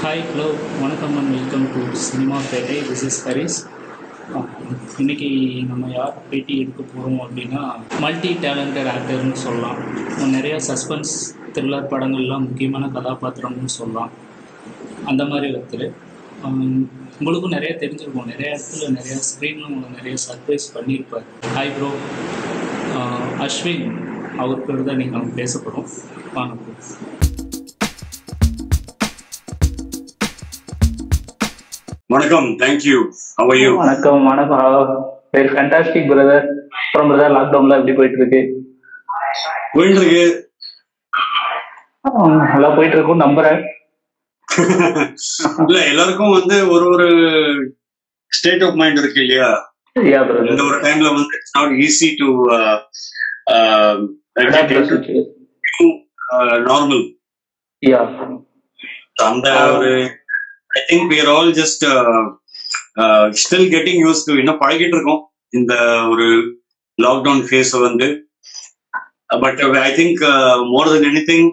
Hi hello வணக்கம் and welcome to cinema Pettai this is Haris இன்னைக்கு நம்ம யார் பேட்டி எடுக்க போகிறோம் அப்படின்னா மல்டி டேலண்டட் ஆக்டர்னு சொல்லலாம் நிறையா சஸ்பென்ஸ் த்ரில்லர் படங்கள்லாம் முக்கியமான கதாபாத்திரம்னு சொல்லலாம் அந்த மாதிரி ஒருத்தர் ஆம், உங்களுக்கும் நிறைய தெரிஞ்சிருக்கும் நிறைய இடத்துல நிறைய ஸ்க்ரீனில் உங்களுக்கு நிறைய சர்ப்ரைஸ் பண்ணியிருப்பார் ஹாய் ப்ரோ அஸ்வின் அவர் பேர் தான் நீங்கள் நம்ம பேச போகிறோம் வாங்க bro. வணக்கம் தேங்க்யூ how are you வணக்கம் வணக்கம் வெரி ஃபேண்டாஸ்டிக் பிரதர் அப்புறம் பிரதர் லாக்டவுன்ல எப்படி போயிட்டு இருக்கு போயிட்டு இருக்கு ஆஹ் நல்லா போயிட்டு இருக்கும் நம்புறேன் இல்ல எல்லாருக்கும் வந்து ஒரு ஒரு ஸ்டேட் ஆஃப் மைண்ட் இருக்கு இல்லையா யா இந்த பிரதர் ஒரு டைம்ல வந்து it's not easy to normal yeah அந்த ஒரு I think we are all just still getting use to இன்னும் பழகிட்டு இருக்கோம் இந்த ஒரு லாக்டவுன் ஃபேஸ் வந்து but I think more then any thing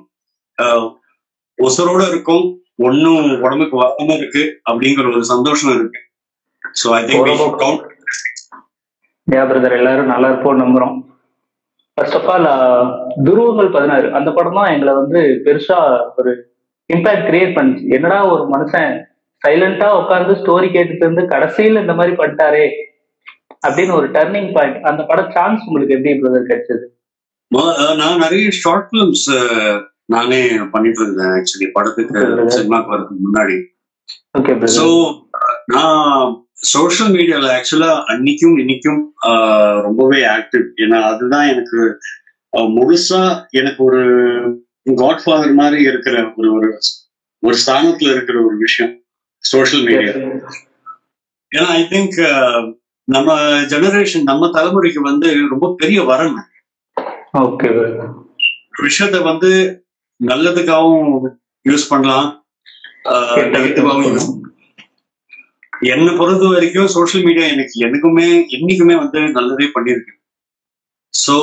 ஒசரோட இருக்கும் ஒன்னும் உடம்புக்கு வராம இருக்கு அப்படிங்கிற ஒரு சந்தோஷம் இருக்கு so I think we should count yeah brother எல்லாரும் நல்லா இருப்போம் நம்புறோம் ஃபர்ஸ்ட் ஆஃப் ஆல் துருவங்கள் பதினாறு அந்த படம் தான் எங்களை வந்து பெருசா ஒரு இம்பாக்ட் கிரியேட் பண்ணுச்சு என்னடா ஒரு மனுஷன் சைலண்டா உட்கார்ந்து ஸ்டோரி கேட்டுட்டு இருந்து கடைசியில் இந்த மாதிரி பண்ணிட்டாரே அப்படின்னு ஒரு டர்னிங் பாயிண்ட் அந்த படம் சான்ஸ் உங்களுக்கு எப்படி பிரதர் கிடைச்சது மொத- அஹ் நான் நிறைய ஷார்ட் ஃபிலிம்ஸ் நானே பண்ணிட்டு இருந்தேன் ஆக்சுவலி படத்துக்கு Okay. சினிமாக்கு வரதுக்கு முன்னாடி ஓகே ஸோ பிரதர் நான் சோஷியல் மீடியால ஆக்சுவலா அன்னைக்கும் இன்னைக்கும் ஆஹ், ரொம்பவே ஆக்டிவ் ஏன்னா அதுதான் எனக்கு ஆஹ், முழுசா எனக்கு ஒரு காட்ஃபாதர் மாதிரி இருக்கிற ஒரு ஒரு ஒரு ஸ்தானத்துல இருக்கிற ஒரு விஷயம் சோஷியல் மீடியா ஏன்னா ஐ திங்க் நம்ம ஜெனரேஷன் நம்ம தலைமுறைக்கு வந்து ரொம்ப பெரிய வரன் ஓகே பிரதர் ஒரு விஷயத்த வந்து நல்லதுக்காகவும் யூஸ் பண்ணலாம் நெகட்டிவாகவும் யூஸ் என்னை பொறுத்த வரைக்கும் சோஷியல் மீடியா எனக்கு எனக்குமே என்னைக்குமே வந்து நல்லதே பண்ணியிருக்கு ஸோ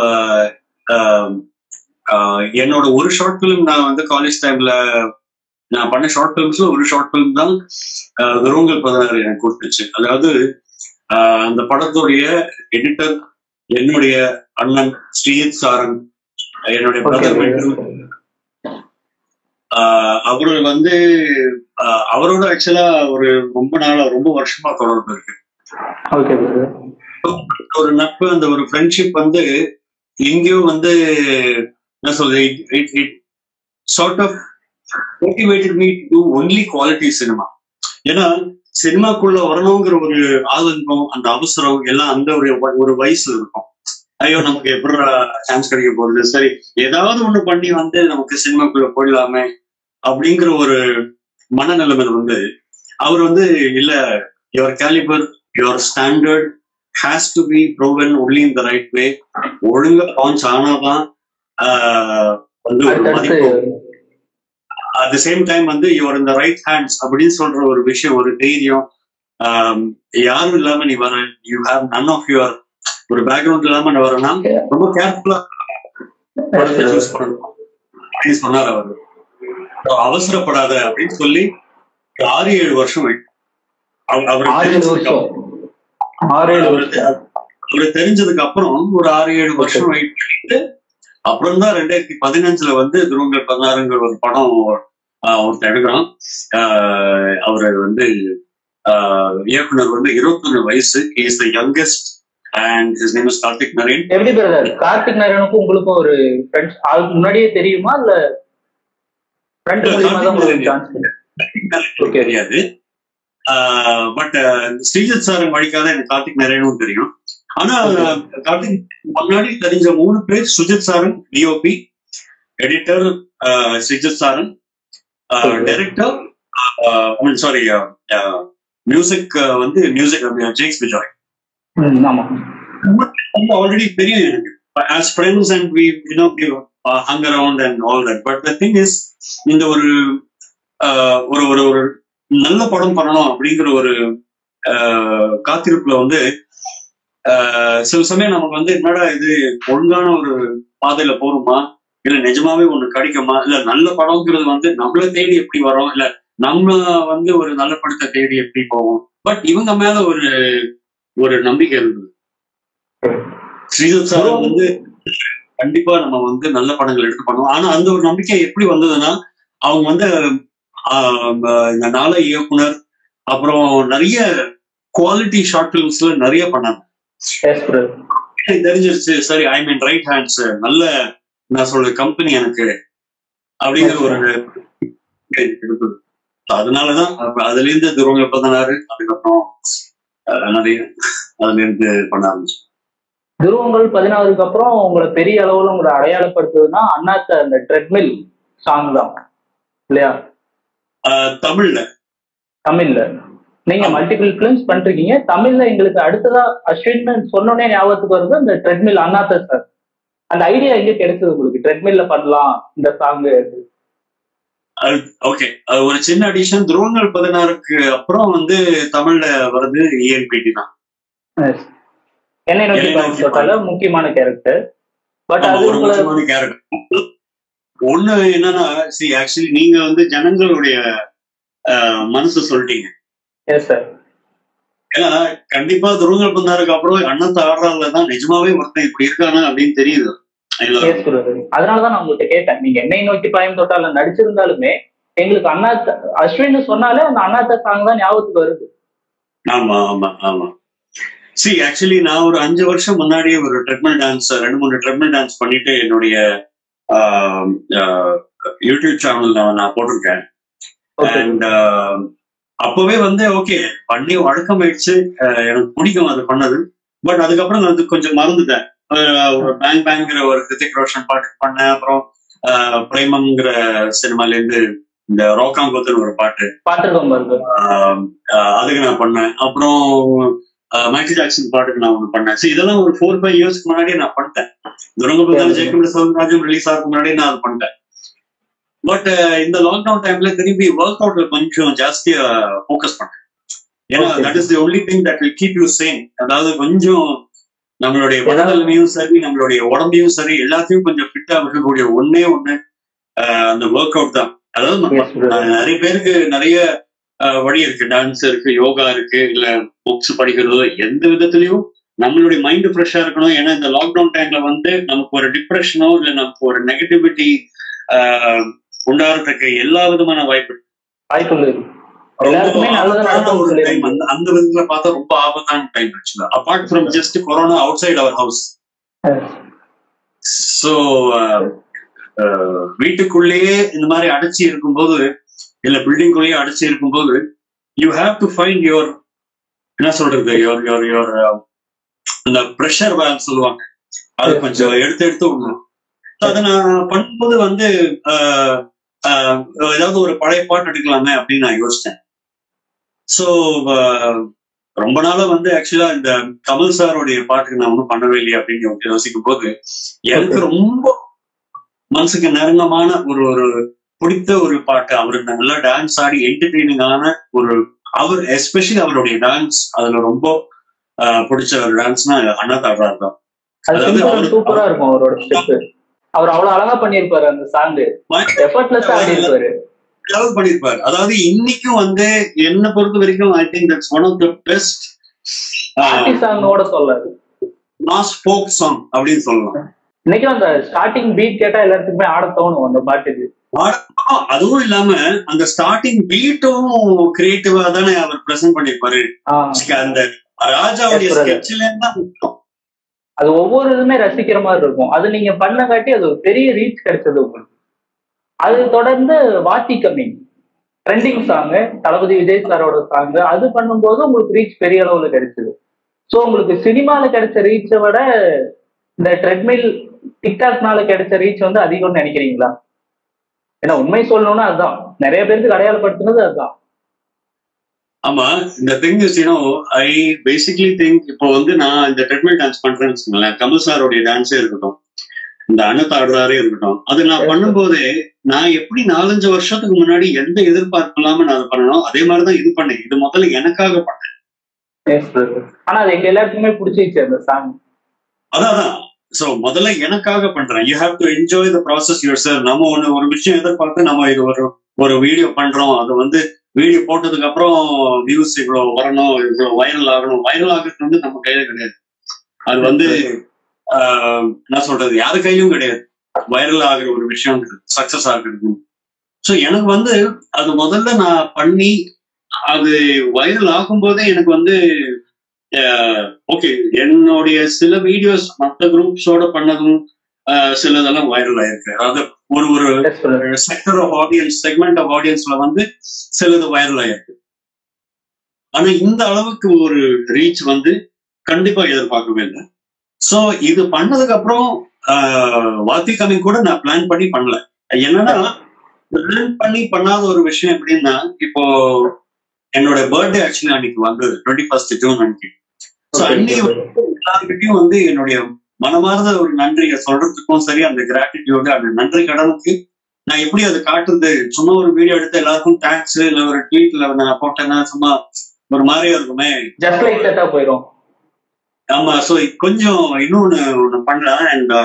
என்னோட ஒரு ஷார்ட் ஃபிலிம் நான் வந்து காலேஜ் டைம்ல நான் பண்ண ஷார்ட் ஃபிலிம்ஸ்ல ஒரு ஷார்ட் ஃபிலிம் தான் ஆஹ், விருங்கல் பதினாறு எனக்கு கொடுத்துச்சு அதாவது ஆஹ், அந்த படத்துடைய எடிட்டர் என்னுடைய அண்ணன் ஸ்ரீஜித் சாரன் என்னுடைய பிரதர் அவரு வந்து ஆஹ், அவரோட ஆக்சுவலா ஒரு ரொம்ப நாளா ரொம்ப வருஷமா தொடர்பு இருக்கு ஓகே பிரதர் ஒரு நட்பு அந்த ஒரு ஃப்ரெண்ட்ஷிப் வந்து எங்கேயோ வந்து என்ன சொல்றது it it sort of motivated me to only quality cinema ஏன்னா சினிமாக்குள்ள வரணுங்கிற ஒரு ஆதங்கம் அந்த அவசரம் எல்லாம் அந்த ஒரு வ- ஒரு வயசுல இருக்கும் ஐயோ நமக்கு எப்படி சான்ஸ் கிடைக்க போகுது சரி ஏதாவது ஒண்ணு பண்ணி வந்து நமக்கு சினிமாக்குள்ள போயிடலாமே அப்படிங்கிற ஒரு மனநிலைமையில வந்து அவர் வந்து இல்ல your calibre your standard has to be proven only in the right way ஒழுங்கா லான்ச் ஆனாதான் ஆஹ், வந்து ஒரு அடுத்தடுத்து மதிப்பு அட் த சேம் டைம் வந்து யுவர் இந்த ரைட் ஹேண்ட்ஸ் அப்படின்னு சொல்ற ஒரு விஷயம் ஒரு தைரியம் ஆம், யாரும் இல்லாம நீ வர you have none of your ஒரு பேக்ரவுண்ட் இல்லாம நீ வரனா ரொம்ப கேர்ஃபுல்லா படத்தை சூஸ் பண்ணணும் அப்படின்னு சொன்னார் அவர் அவசரப்படாத அப்படின்னு சொல்லி ஒரு ஆறு ஏழு வருஷம் wait. அவ- அவருக்கு ஆறு ஏழு தெரிஞ்சதுக்கு வருஷம் ஆறு ஏழு வருஷம் அவருக்கு தெரிஞ்சதுக்கு அப்புறம் ஒரு ஆறு ஏழு வருஷம் வெயிட் பண்ணிட்டு அப்புறம் தான் ரெண்டாயிரத்தி பதினஞ்சுல வந்து துருவங்கள் பதினாறுங்கிற ஒரு படம் ஆஹ், ஒருத்தன் எடுக்கிறான் ஆஹ், அவரு வந்து ஆஹ், இயக்குனர் வந்து இருபத்தொன்னு வயசு is the youngest and his name is Karthik Naren எப்படி பிரதர் கார்த்திக் நாராயணுக்கும் உங்களுக்கும் ஒரு ஃப்ரெண்ட்ஸ் அதுக்கு முன்னாடியே தெரியுமா இல்ல ஃப்ரெண்ட் இல்ல, மூலியமா தான் உங்களுக்கு கார்த்திக் சான்ஸ் Okay. தெரியாது பட் ஸ்ரீஜித் சார் வழிக்காக எனக்கு கார்த்திக் நரேனும் தெரியும் ஆனா Okay. கார்த்திக் முன்னாடி தெரிஞ்ச மூணு பேர் Sujith Saran DOP editor Sreejith Saran Okay. Director sorry music வந்து மியூசிக் ஜேக்ஸ் விஜய் ஆமா ஆல்ரெடி தெரியும் எனக்கு as friends and we you know hung around and all that but the thing is இந்த ஒரு uh, ஒரு ஒரு ஒரு நல்ல படம் பண்ணணும் அப்படிங்கிற ஒரு uh, காத்திருப்புல வந்து uh, சில சமயம் நமக்கு வந்து என்னடா இது ஒழுங்கான ஒரு பாதையில போறோமா இல்ல நிஜமாவே ஒண்ணு கிடைக்குமா இல்ல நல்ல படம்ங்கிறது வந்து நம்மள தேடி எப்படி வரும் இல்ல நம்ம வந்து ஒரு நல்ல படத்தை தேடி எப்படி போவோம் பட் இவங்க மேல ஒரு ஒரு நம்பிக்கை இருந்தது ஸ்ரீதர் சார் வந்து கண்டிப்பா நம்ம வந்து நல்ல படங்கள் எடுத்து பண்ணுவோம் ஆனா அந்த ஒரு நம்பிக்கை எப்படி வந்ததுன்னா அவங்க வந்து ஆஹ், இந்த நாள இயக்குனர் அப்புறம் நிறைய குவாலிட்டி ஷார்ட் பிலிம்ஸ்ல நிறைய பண்ணாங்க எஸ் ப்ரோ எனக்கு தெரிஞ்சிருச்சு சரி ஐ மீன் ரைட் ஹேண்ட்ஸ் நல்ல நான் சொல்ற கம்பெனி எனக்கு அப்படிங்கிற ஒரு எனக்கு இருந்தது So அதனாலதான் அப்ப அதுல இருந்து துருவங்க பதினாறு அதுக்கப்புறம் அஹ், நிறைய அதுல இருந்து பண்ண ஆரம்பிச்சேன் துருவங்கள் பதினாறுக்கு அப்புறம் உங்களை பெரிய அளவுல உங்களை அடையாளப்படுத்துதுன்னா அண்ணாத்த அந்த ட்ரெட்மில் சாங் தான் இல்லையா அஹ், தமிழ்ல தமிழ்ல நீங்க ஆமா. மல்டிபிள் பிலிம்ஸ் பண்றீங்க தமிழ்ல எங்களுக்கு அடுத்ததா அஸ்வின் சொன்னோடனே ஞாபகத்துக்கு வருது அந்த ட்ரெட்மில் அண்ணாத்த சார் அந்த ஐடியா எங்க கிடைச்சது உங்களுக்கு ட்ரெட்மில்ல பண்ணலாம் இந்த சாங் ஓகே ஒரு சின்ன அடிஷன் துருவங்கள் பதினாறுக்கு அப்புறம் வந்து தமிழ்ல வருது இஎன்பிடி தான் என்னை நோக்கி என்னை நோக்கி சொல்றால முக்கியமான கேரக்டர் பட் ஆமா, அது ஒரு உங்களை முக்கியமான கேரக்டர் ஒண்ணு என்னன்னா சி ஆக்சுவலி நீங்க வந்து ஜனங்களுடைய அஹ், மனசு சொல்லிட்டீங்க எஸ் சார் ஏன்னா கண்டிப்பா துருவங்கள் பண்ணாருக்கு அப்புறம் அண்ணன் ஆடுறாங்க தான் நிஜமாவே ஒருத்தன் இப்படி இருக்கானா அப்படின்னு தெரியுது எல்லாருக்கும். எஸ் குரு அதனாலதான் நான் உங்கள்கிட்ட கேட்டேன் நீங்க என்னை நோக்கி பாயம் தொட்டால நடிச்சிருந்தாலுமே எங்களுக்கு அண்ணாத்த அஸ்வின் சொன்னாலே அந்த அண்ணாத்த சாங் தான் ஞாபகத்துக்கு வருது ஆமா ஆமா ஆமா சி ஆக்சுவலி நான் ஒரு அஞ்சு வருஷம் முன்னாடியே ஒரு ட்ரெட்மில் டான்ஸ் ரெண்டு மூணு ட்ரெட்மில் டான்ஸ் பண்ணிட்டு என்னுடைய ஆஹ், ஆஹ், யூடியூப் சேனல்ல நான் போட்டிருக்கேன் Okay. அண்ட் அப்பவே வந்து ஓகே பண்ணி வழக்கம் ஆயிடுச்சு அஹ், எனக்கு பிடிக்கும் அது பண்ணது பட் அதுக்கப்புறம் நான் வந்து கொஞ்சம் மறந்துட்டேன் அஹ், ஒரு பேங் பேங்கிற ஒரு கிருத்திக் ரோஷன் பாட்டு பண்ணேன் அப்புறம் அஹ், பிரேமம்ங்கிற சினிமால இருந்து இந்த ரோக்காங்கோத்தன் ஒரு பாட்டு பாத்துருக்கோம் பாருங்க ஆஹ் ஆஹ் அதுக்கு நான் பண்ணேன் அப்புறம் ஆஹ் மைக்கேல் ஜாக்சன் பாட்டுக்கு நான் ஒன்று பண்ணேன் So இதெல்லாம் ஒரு ஃபோர் ஃபைவ் இயர்ஸ்க்கு முன்னாடியே நான் பண்ணிட்டேன் துரங்கபுத்தன் ஜெயக்குமார் சிவராஜம் ரிலீஸ் ஆகிறதுக்கு முன்னாடியே நான் அது பண்ணிட்டேன் பட் இந்த லாக்டவுன் டைம்ல திரும்பி ஒர்க் அவுட்ல கொஞ்சம் ஜாஸ்தியா ஃபோக்கஸ் பண்ணேன் ஏன்னா Okay. That is the only thing that will keep you same அதாவது கொஞ்சம் நம்மளுடைய மனநிலைமையும் சரி நம்மளுடைய உடம்பையும் சரி எல்லாத்தையும் கொஞ்சம் ஃபிட்டா இருக்கக்கூடிய ஒன்னே ஒண்ணு ஆஹ் அந்த ஒர்க் அவுட் தான் அதாவது நம்ம Yes, brother. ஆஹ் நிறைய பேருக்கு நிறைய ஆஹ் வழி இருக்கு டான்ஸ் இருக்கு யோகா இருக்கு இல்ல புக்ஸ் படிக்கிறதோ எந்த விதத்துலயும் நம்மளுடைய மைண்ட் ஃப்ரெஷ்ஷா இருக்கணும் ஏன்னா இந்த லாக்டவுன் டைம்ல வந்து நமக்கு ஒரு டிப்ரெஷனோ இல்ல நமக்கு ஒரு நெகட்டிவிட்டி உண்டாகிறதுக்கு எல்லா விதமான வாய்ப்பு இருக்கு. வாய்ப்புகள் இருக்கு எல்லாருக்குமே ரொம்ப நல்லது ஆபத்தான நடக்கும் ஒரு சொல்லிடுங்க. டைம் அந்த அந்த விதத்துல பார்த்தா ரொம்ப ஆபத்தான time actually apart from just corona outside our house so வீட்டுக்குள்ளேயே இந்த மாதிரி அடைச்சி இருக்கும்போது இல்ல பில்டிங்குள்ளேயே அடைச்சி இருக்கும்போது you have to find your என்ன சொல்றது யுவர் யுவர் யுவர் இந்த ப்ரெஷர் வேல் சொல்லுவாங்க அது கொஞ்சம் எடுத்து எடுத்து விடணும் So அதை நான் பண்ணும்போது வந்து ஆஹ், ஆஹ், ஏதாவது ஒரு பழைய பாட்டு எடுக்கலாமே அப்படின்னு நான் யோசிச்சேன் ஸோ ரொம்ப நாளா வந்து ஆக்சுவலா இந்த கமல் சாரோடைய பாட்டுக்கு நான் ஒன்றும் பண்ணவே இல்லையே அப்படின்னு யோசிக்கும் போது எனக்கு ரொம்ப மனசுக்கு நெருங்கமான ஒரு ஒரு பிடித்த ஒரு பாட்டு அவருக்கு நல்லா டான்ஸ் ஆடி என்டர்டெய்னிங்கான ஒரு அவர் எஸ்பெஷலி அவருடைய டான்ஸ் அதுல ரொம்ப ஆஹ், பிடிச்ச ஒரு டான்ஸ்னா அண்ணா தாடுறாரு தான் அது அதாவது simple அவரு- சூப்பரா இருக்கும் அவரோட ஸ்டெப் அவர் அவ்வளவு அழகா பண்ணிருப்பாரு அந்த சாங் எஃபர்ட்லெஸ் ஆடி இருப்பாரு அதாவது பண்ணிருப்பாரு அதாவது இன்னைக்கும் வந்து என்ன பொறுத்த வரைக்கும் I think that's one of the best party சாங்கோட சொல்லாது மாஸ் ஃபோக் சாங் அப்படின்னு சொல்லலாம் இன்னைக்கும் அந்த ஸ்டார்டிங் பீட் கேட்டா எல்லாத்துக்குமே ஆட தோணும் அந்த பாட்டுக்கு ஆ, அதுவும் இல்லாம அந்த ஸ்டார்டிங் பீட்டும் கிரியேட்டிவா தானே அவர் பிரசன்ட் பண்ணிருப்பாரு ஆஹ் அந்த ராஜாவுடைய Yes, brother. ஸ்கெட்ச்ல இருந்தா முக்கியம். அது ஒவ்வொரு இதுமே ரசிக்கிற மாதிரி இருக்கும் அது நீங்க பண்ணங்காட்டி அது ஒரு பெரிய ரீச் கிடைச்சது உங்களுக்கு அது தொடர்ந்து Vaathi coming trending song Thalapathy Vijay சாரோட சாங் அது பண்ணும்போது உங்களுக்கு ரீச் பெரிய அளவுல கிடைச்சது ஸோ உங்களுக்கு சினிமால கிடைச்ச ரீச்சை விட இந்த ட்ரெட்மில் டிக்டாக்னால கிடைச்ச ரீச் வந்து அதிகம்னு நினைக்கிறீங்களா ஏன்னா உண்மை சொல்லணும்னா அதுதான் நிறைய பேருக்கு அடையாளப்படுத்தினது அதுதான் ஆமா இந்த thing is you know I basically think இப்போ வந்து நான் இந்த ட்ரெட்மில் டான்ஸ் பண்றேன்னு வச்சுக்கோங்களேன் கமல் சாரோடைய டான்ஸே இருக்கட்டும் இந்த அன்னத்தாடுறாரே இருக்கட்டும் அது நான் பண்ணும்போதே நான் எப்படி நாலஞ்சு வருஷத்துக்கு முன்னாடி எந்த எதிர்பார்ப்பு இல்லாம நான் அதை பண்ணணும் அதே மாதிரிதான் இது பண்ணேன் இது முதல்ல எனக்காக பண்ணேன் Yes, brother. ஆனா அது எங்க எல்லாருக்குமே பிடிச்சிருச்சு அந்த சாங் அதான் சோ முதல்ல எனக்காக பண்றேன் you have to enjoy the process your sir நம்ம ஒண்ணு ஒரு விஷயம் எதிர்பார்த்து நம்ம இது ஒரு ஒரு வீடியோ பண்றோம் அது வந்து வீடியோ போட்டதுக்கு அப்புறம் வியூஸ் இவ்வளவு வரணும் இவ்வளவு வைரல் ஆகணும் வைரல் ஆகுறது வந்து நம்ம கையில கிடையாது அது வந்து ஆஹ், என்ன சொல்றது யாரு கையிலும் கிடையாது வைரல் ஆகுற ஒரு விஷயம் சக்சஸ் ஆகுறது ஸோ எனக்கு வந்து அது முதல்ல நான் பண்ணி அது வைரல் ஆகும்போதே எனக்கு வந்து ஓகே என்னுடைய சில வீடியோஸ் மற்ற குரூப்ஸோட பண்ணதும் ஆஹ், சிலதெல்லாம் வைரல் ஆயிருக்கு அதாவது ஒரு ஒரு Yes, brother. Sector of audience segment of ஆடியன்ஸ்ல வந்து சிலது வைரல் ஆயிருக்கு ஆனா இந்த அளவுக்கு ஒரு ரீச் வந்து கண்டிப்பா எதிர்பார்க்கவே இல்லை சோ இது பண்ணதுக்கு அப்புறம் வாத்தி கமிங் கூட நான் பிளான் பண்ணி பண்ணல என்னன்னா பிளான் பண்ணி பண்ணாத ஒரு விஷயம் எப்படின்னா இப்போ என்னோட பர்த்டே ஆக்சுவலி அன்னைக்கு வந்து டுவெண்ட்டி ஃபர்ஸ்ட் ஜூன் அன்னைக்கு ஸோ Okay, அன்னைக்கு okay. எல்லாருக்கிட்டையும் வந்து என்னுடைய மனமார்ந்த ஒரு நன்றியை சொல்றதுக்கும் சரி அந்த கிராட்டிடியூடு அந்த நன்றி கடனுக்கு நான் எப்படி அதை காட்டுறது சும்மா ஒரு வீடியோ எடுத்து எல்லாருக்கும் தேங்க்ஸ் இல்ல ஒரு ட்வீட்ல நான் போட்டேன்னா சும்மா ஒரு மாதிரியா இருக்குமே ஜஸ்ட் லைக் தட்டா போயிடும் ஆமா சோ கொஞ்சம் இன்னொன்னு ஒண்ணு பண்றேன் அண்ட்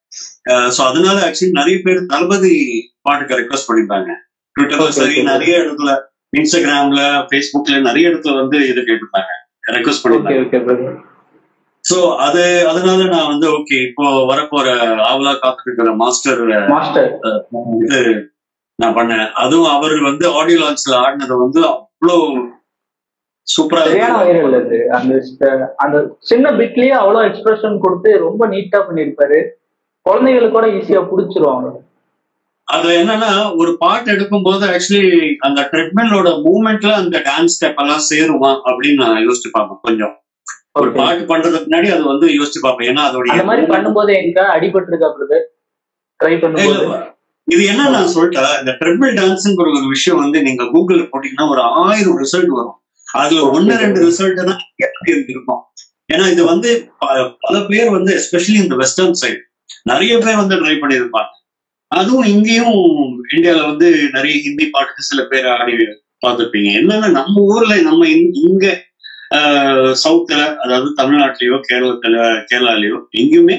சோ அதனால ஆக்சுவலி நிறைய பேர் தளபதி பாட்டுக்கு ரெக்வஸ்ட் பண்ணிருந்தாங்க ட்விட்டர்ல Okay, சரி okay. நிறைய இடத்துல இன்ஸ்டாகிராம்ல ஃபேஸ்புக்ல நிறைய இடத்துல வந்து இது கேட்டிருந்தாங்க ரெக்வஸ்ட் ஓகே பண்ணிருந்தாங்க ஓகே பிரதர் சோ அது அதனால நான் வந்து ஓகே இப்போ வரப்போற ஆவலா காத்துக்கிற மாஸ்டர் மாஸ்டர் இது நான் பண்ணேன் அதுவும் அவர் வந்து ஆடியோ லான்ச்ல ஆடினது வந்து அவ்வளோ சூப்பரா சரியான இருக்கு வைரல் அது அந்த ஸ்ட- அந்த சின்ன பிட்லயே அவ்வளவு எக்ஸ்பிரஷன் கொடுத்து ரொம்ப நீட்டா பண்ணிருப்பாரு குழந்தைகளுக்கு கூட ஈஸியா புடிச்சிருவாங்க அது என்னன்னா ஒரு பாட்டு எடுக்கும் போது ஆக்சுவலி அந்த ட்ரெட்மில்லோட மூவ்மெண்ட்ல அந்த டான்ஸ் ஸ்டெப் எல்லாம் சேருமா அப்படின்னு நான் யோசிச்சு பார்ப்பேன் கொஞ்சம் ஒரு Okay. பாட்டு பண்றதுக்கு முன்னாடி அது வந்து யோசிச்சு பார்ப்பேன் ஏன்னா அந்த மாதிரி அதோடைய பண்ணும்போது எங்க அடிபட்டிருக்கா பிரதர் ட்ரை பண்ணும்போது இது என்ன நான் சொல்லிட்டேன் இந்த ட்ரெட்மில் டான்ஸ்ங்கிற ஒரு விஷயம் வந்து நீங்க கூகுள்ல போட்டீங்கன்னா ஒரு ஆயிரம் ரிசல்ட் வரும் அதுல ஒன்னு ரெண்டு ரிசல்ட் தான் எப்படி இருக்கும் ஏன்னா இது வந்து ப- பல பேர் வந்து எஸ்பெஷலி இந்த வெஸ்டர்ன் சைடு நிறைய பேர் வந்து ட்ரை பண்ணியிருப்பாங்க அதுவும் இங்கேயும் இந்தியால வந்து நிறைய ஹிந்தி பாட்டுக்கு சில பேர் ஆடி பார்த்துருப்பீங்க என்னன்னா நம்ம ஊர்ல நம்ம இங்க- இங்க சவுத்துல அதாவது தமிழ்நாட்டிலயோ கேரளத்துல கேரளாலயோ எங்கேயுமே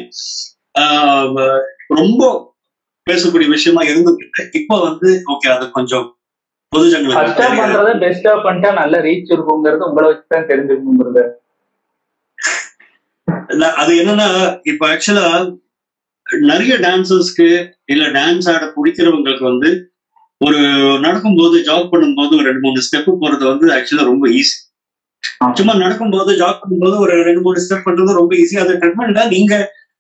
ஆஹ் வ- ரொம்ப பேசக்கூடிய விஷயமா இருந்துட்டு இப்ப வந்து ஓகே அது கொஞ்சம் பொதுஜனங்களுக்கு ஃபர்ஸ்டா தெரியாது. பண்றத பெஸ்டா பண்ணிட்டா நல்ல ரீச் இருக்குங்கிறது உங்களை வச்சுதான் தெரிஞ்சுக்கணுங்கிறது இல்ல, அது என்னன்னா இப்ப ஆக்சுவலா நிறைய டான்சர்ஸ்க்கு இல்ல டான்ஸ் ஆட பிடிக்கிறவங்களுக்கு வந்து ஒரு நடக்கும்போது ஜாக் பண்ணும்போது ஒரு ரெண்டு மூணு ஸ்டெப் போறது வந்து ஆக்சுவலா ரொம்ப ஈஸி ஆமா. சும்மா நடக்கும்போது ஜாக் பண்ணும்போது ஒரு ரெண்டு மூணு ஸ்டெப் பண்றது ரொம்ப ஈஸி அது ட்ரெட்மெண்ட்ல நீங்க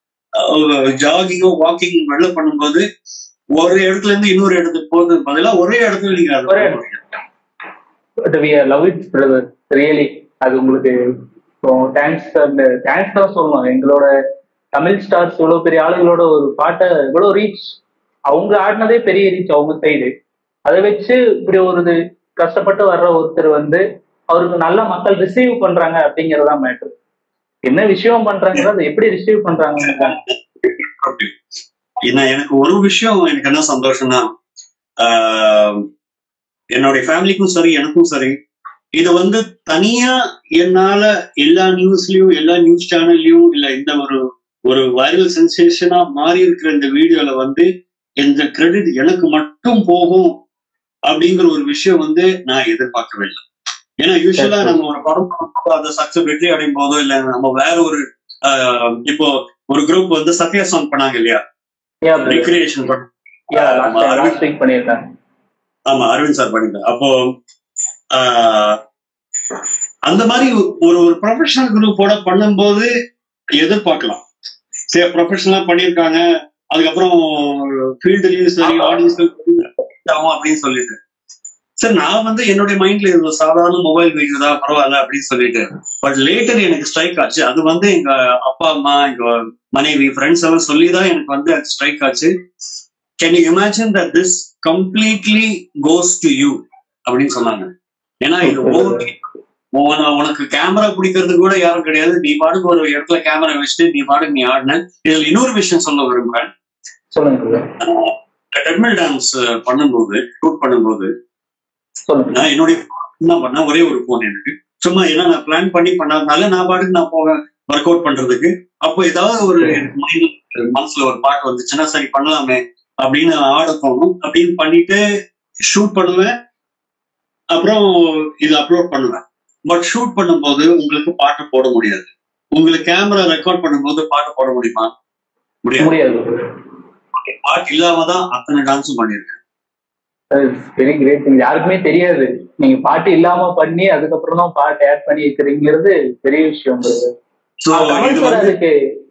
ஜாகிங்கோ வாக்கிங் வெள்ள பண்ணும்போது ஒரு இடத்துல இருந்து இன்னொரு இடத்துக்கு போறது பதிலா ஒரே இடத்துல நீங்க அதை ஒரே பண்ண முடியும். But we are love it brother really அது உங்களுக்கு தேங்க்ஸ் அந்த தேங்க்ஸ் தான் சொல்லணும் எங்களோட தமிழ் ஸ்டார்ஸ் இவ்வளவு பெரிய ஆளுகளோட ஒரு பாட்டை இவ்வளவு ரீச் அவங்க ஆடினதே பெரிய ரீச் அவங்க சைடு அதை வச்சு இப்படி ஒரு இது கஷ்டப்பட்டு வர்ற ஒருத்தர் வந்து அவருக்கு நல்ல மக்கள் ரிசீவ் பண்றாங்க அப்படிங்கறதா மேட்ரு என்ன விஷயம் பண்றாங்க அதை எப்படி ரிசீவ் பண்றாங்க Okay. ஏன்னா எனக்கு ஒரு விஷயம் எனக்கு என்ன சந்தோஷம்னா ஆஹ், என்னுடைய ஃபேமிலிக்கும் சரி எனக்கும் சரி இது வந்து தனியா என்னால எல்லா நியூஸ்லயும் எல்லா நியூஸ் சேனல்லையும் இல்ல இந்த ஒரு ஒரு வைரல் சென்சேஷனா மாறி இருக்கிற இந்த வீடியோல வந்து இந்த கிரெடிட் எனக்கு மட்டும் போகும் அப்படிங்கிற ஒரு விஷயம் வந்து நான் எதிர்பார்க்கவே இல்லை ஏன்னா யூஸ்வலா நம்ம ஒரு படம் பண்ணும்போது அதை சக்சஸ் வெற்றி அடையும் போதோ இல்ல நம்ம வேற ஒரு ஆஹ், இப்போ ஒரு குரூப் வந்து சத்யா சாங் பண்ணாங்க இல்லையா ரீக்ரியேஷன் லாஸ்ட் வீக் பண்ணியிருக்காங்க ஆமா அரவிந்த் சார் பண்ணிருந்தார் அப்போ ஆஹ், அந்த மாதிரி ஒரு ஒரு ப்ரொஃபஷனல் குரூப்போட பண்ணும்போது எதிர்பார்க்கலாம் சரி ப்ரொஃபஷனலா பண்ணியிருக்காங்க அதுக்கப்புறம் ஃபீல்டுலயும் சரி ஆடியன்ஸ் ஆகும் அப்படின்னு சொல்லிட்டு சரி நான் வந்து என்னுடைய மைண்ட்ல இது ஒரு சாதாரண மொபைல் வீடியோ தான் பரவாயில்ல அப்படின்னு சொல்லிட்டு பட் லேட்டர் எனக்கு ஸ்ட்ரைக் ஆச்சு அது வந்து எங்க அப்பா அம்மா எங்க மனைவி ஃப்ரெண்ட்ஸ் எல்லாம் சொல்லி தான் எனக்கு வந்து அது ஸ்ட்ரைக் ஆச்சு can you imagine that this completely goes to you அப்படின்னு சொன்னாங்க ஏன்னா இது ஓகே உனக்கு கேமரா பிடிக்கிறது கூட யாரும் கிடையாது நீ பாட்டுக்கு ஒரு இடத்துல கேமரா வச்சுட்டு நீ பாட்டுக்கு நீ ஆடின இதுல இன்னொரு விஷயம் சொல்ல விரும்புறேன் சொல்லுங்க brother. டெட்மில் டான்ஸ் பண்ணும்போது ஷூட் பண்ணும்போது சொல்லுங்க நான் என்னுடைய என்ன பண்ணேன் ஒரே ஒரு போன் எனக்கு சும்மா ஏன்னா நான் பிளான் பண்ணி பண்ணாதனால நான் பாட்டுக்கு நான் போவேன் ஒர்க் அவுட் பண்றதுக்கு அப்போ ஏதாவது ஒரு எனக்கு மைண்ட்ல மனசுல ஒரு பாட்டு வந்துச்சுன்னா சரி பண்ணலாமே அப்படின்னு ஆட தோணும் அப்படின்னு பண்ணிட்டு ஷூட் பண்ணுவேன் அப்புறம் இது அப்லோட் பண்ணுவேன் பட் ஷூட் பண்ணும்போது உங்களுக்கு பாட்டு போட முடியாது உங்களுக்கு கேமரா ரெக்கார்ட் பண்ணும்போது பாட்டு போட முடியுமா முடியாது முடியாது பாட்டு இல்லாம தான் அத்தனை டான்ஸும் பண்ணிருக்கேன் வெரி கிரேட் யாருக்குமே தெரியாது நீங்க பாட்டு இல்லாம பண்ணி அதுக்கப்புறம் தான் பாட்டு ஆட் பண்ணி இருக்கிறீங்கிறது பெரிய விஷயம் brother. ஸோ ஆ, கமல் இது sir வந்து அதுக்கு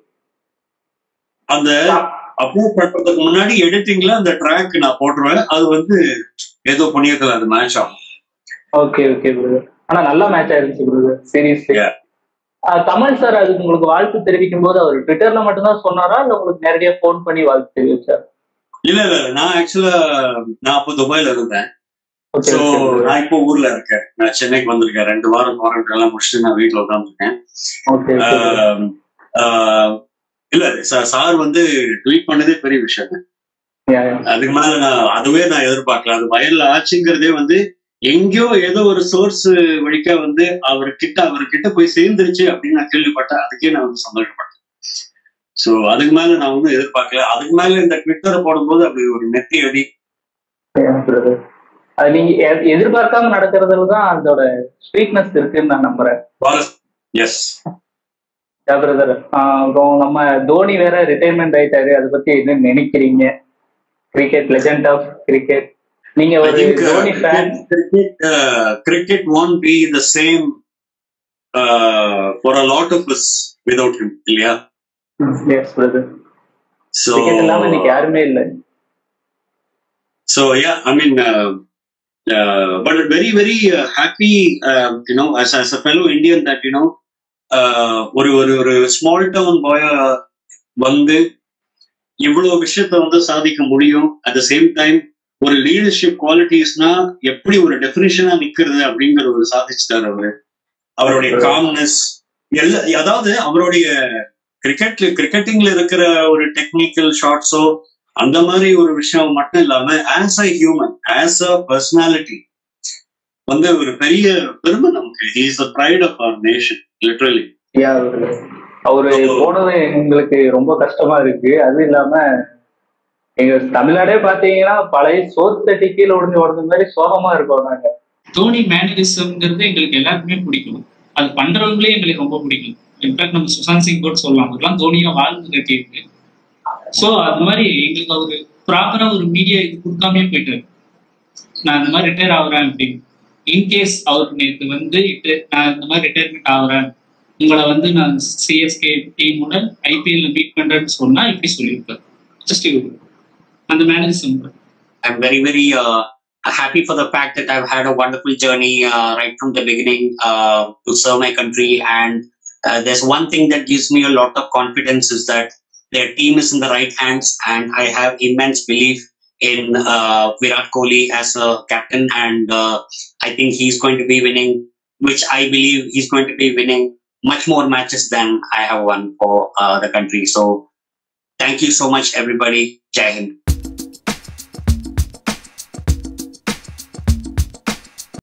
அந்த அப்லோட் பண்றதுக்கு முன்னாடி எடிட்டிங்ல அந்த ட்ராக் நான் போட்டுருவேன் அது வந்து ஏதோ புண்ணியத்துல அது மேட்ச் ஆகும் ஓகே ஓகே பிரதர் ஆனா நல்லா மேட்ச் ஆயிருந்துச்சு brother serious Yeah. Kamal sir அதுக்கு உங்களுக்கு வாழ்த்து தெரிவிக்கும் போது அவர் ட்விட்டர்ல மட்டும்தான் சொன்னாரா இல்ல உங்களுக்கு நேரடியா ஃபோன் பண்ணி வாழ்த்து தெரிவிச்சார் இல்ல இல்ல இல்ல, நான் ஆக்சுவலா நான் அப்போ துபாயில இருந்தேன் ஓகே சோ நான் இப்போ ஊர்ல இருக்கேன் நான் சென்னைக்கு வந்திருக்கேன் ரெண்டு வாரம் குவாரண்டைன் எல்லாம் முடிச்சுட்டு நான் வீட்டுல உட்காந்துருக்கேன் ஓகே ஆஹ், ஆஹ், இல்ல சா- சார் வந்து ட்வீட் பண்ணதே பெரிய விஷயம் அதுக்கு மேல நான் அதுவே நான் எதிர்பார்க்கல அது வயல்ல ஆச்சுங்கிறதே வந்து எங்கேயோ ஏதோ ஒரு சோர்ஸ் வழிக்கா வந்து அவர்கிட்ட அவர்கிட்ட போய் சேர்ந்துருச்சு அப்படின்னு நான் கேள்விப்பட்டேன் அதுக்கே நான் வந்து சந்தோஷப்பட்டேன் சோ அதுக்கு மேல நான் ஒன்றும் எதிர்பார்க்கல அதுக்கு மேல இந்த ட்விட்டரை போடும்போது அப்படி ஒரு நெத்தி அடி பிரதர் அது நீங்க எ- எதிர்பார்க்காம நடக்கிறதுல தான் அதோட ஸ்வீட்னஸ் இருக்குன்னு நான் நம்புறேன் எஸ் பிரதர் அப்புறம் நம்ம தோனி வேற ரிட்டைர்மெண்ட் ஆயிட்டாரு அதை பத்தி என்ன நினைக்கிறீங்க கிரிக்கெட் லெஜெண்ட் ஆஃப் கிரிக்கெட் நீங்க I ஒரு think uh, Dhoni fan cricket, cricket, uh, cricket won't be the same uh, for a lot of us without him. இல்லையா எஸ் பிரதர் So, கிரிக்கெட் இல்லாம இன்னைக்கு யாருமே இல்ல so yeah, I mean, uh, uh, but very, very uh, happy, uh, you know, as, as a fellow Indian that, you know, uh, ஒரு ஒரு ஒரு small town பாய வந்து இவ்வளவு விஷயத்த வந்து சாதிக்க முடியும் அட் த சேம் டைம் ஒரு லீடர்ஷிப் குவாலிட்டிஸ்னா எப்படி ஒரு டெஃபினிஷனா நிக்கிறது அப்படிங்கிற ஒரு சாதிச்சுட்டார் அவரு அவருடைய காம்னஸ் எல்லா அதாவது அவருடைய கிரிக்கெட் கிரிக்கெட்டிங்ல இருக்கிற ஒரு டெக்னிக்கல் ஷாட்ஸோ அந்த மாதிரி ஒரு விஷயம் மட்டும் இல்லாம as a human as a personality வந்து ஒரு பெரிய பெருமை நமக்கு is a pride of our nation literally yeah அவரு போனது எங்களுக்கு ரொம்ப கஷ்டமா இருக்கு அது இல்லாம எங்க தமிழ்நாடே பாத்தீங்கன்னா பழைய சோத் தட்டி கீழே ஒடிஞ்சு உடஞ்ச மாதிரி சோகமா இருக்கோம் நாங்க தோனி மேனரிசம்ங்கிறது எங்களுக்கு எல்லாருக்குமே பிடிக்கும் அது பண்றவங்களே எங்களுக்கு ரொம்ப பிடிக்கும் இன்ஃபேக்ட் நம்ம சுசாந்த் சிங் கூட சொல்லலாம் அவர்லாம் தோனியா வாழ்ந்து கட்டியிருக்கு ஸோ அந்த மாதிரி எங்களுக்கு அவரு ப்ராப்பரா ஒரு மீடியா இது கொடுக்காமே போயிட்டாரு நான் இந்த மாதிரி ரிட்டையர் ஆகுறேன் அப்படின்னு இன்கேஸ் அவர் நேற்று வந்து இட்டு- நான் இந்த மாதிரி ரிட்டையர்மெண்ட் ஆகுறேன் உங்களை வந்து நான் சிஎஸ்கே டீமோட ஐபிஎல்ல மீட் பண்றேன்னு சொன்னா இப்படி சொல்லியிருப்பாரு ஜஸ்ட் அந்த mannerism I'm very, very uh, happy for the fact that I've had a wonderful journey uh, right from the beginning uh, to serve my country. And uh, there's one thing that gives me a lot of confidence is that their team is in the right hands, and I have immense belief in uh, Virat Kohli as a captain, and uh, I think he's going to be winning, which I believe he's going to be winning much more matches than I have won for uh, the country. So, thank you so much, everybody. Jai Hind.